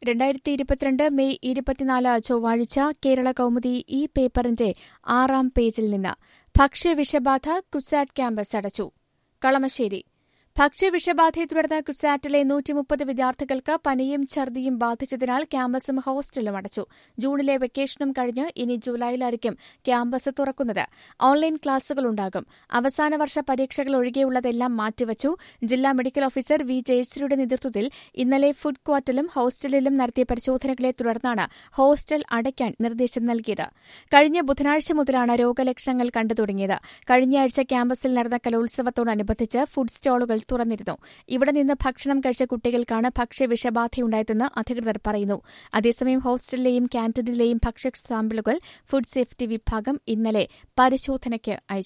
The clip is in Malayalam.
രണ്ടായിരത്തി ഇരുപത്തിരണ്ട് മെയ് ഇരുപത്തിനാല് ചൊവ്വാഴ്ച കേരള കൗമുദി ഈ പേപ്പറിന്റെ ആറാം പേജിൽ നിന്ന് ഭക്ഷ്യവിഷബാധ കുസാറ്റ് ക്യാമ്പസ് അടച്ചു കളമശ്ശേരി ഭക്ഷ്യവിഷബാധയെ തുടർന്ന് കുസാറ്റിലെ നൂറ്റിമുപ്പത് വിദ്യാർത്ഥികൾക്ക് പനിയും ഛർദിയും ബാധിച്ചതിനാൽ ക്യാമ്പസും ഹോസ്റ്റലും അടച്ചു ജൂണിലെ വെക്കേഷനും കഴിഞ്ഞ് ഇനി ജൂലൈയിലായിരിക്കും ക്യാമ്പസ് തുറക്കുന്നത് ഓൺലൈൻ ക്ലാസുകളുണ്ടാകും അവസാന വർഷ പരീക്ഷകൾ ഒഴികെയുള്ളതെല്ലാം മാറ്റിവച്ചു ജില്ലാ മെഡിക്കൽ ഓഫീസർ വി ജയശ്രീയുടെ നേതൃത്വത്തിൽ ഇന്നലെ ഫുഡ് ക്വാർട്ടറിലും ഹോസ്റ്റലിലും നടത്തിയ പരിശോധനകളെ തുടർന്നാണ് ഹോസ്റ്റൽ അടയ്ക്കാൻ നിർദ്ദേശം നൽകിയത് കഴിഞ്ഞ ബുധനാഴ്ച മുതലാണ് രോഗലക്ഷണങ്ങൾ കണ്ടു തുടങ്ങിയത് കഴിഞ്ഞയാഴ്ച ക്യാമ്പസിൽ നടന്ന കലോത്സവത്തോടനുബന്ധിച്ച് ഫുഡ് സ്റ്റാളുകൾ തുറന്നിരുന്നു ഇവിടെ നിന്ന് ഭക്ഷണം കഴിച്ച കുട്ടികൾക്കാണ് ഭക്ഷ്യവിഷബാധയുണ്ടായതെന്ന് അധികൃതർ പറയുന്നു അതേസമയം ഹോസ്റ്റലിലെയും ക്യാന്റീനിലെയും ഭക്ഷ്യ സാമ്പിളുകൾ ഫുഡ് സേഫ്റ്റി വിഭാഗം ഇന്നലെ പരിശോധനയ്ക്ക് അയച്ചു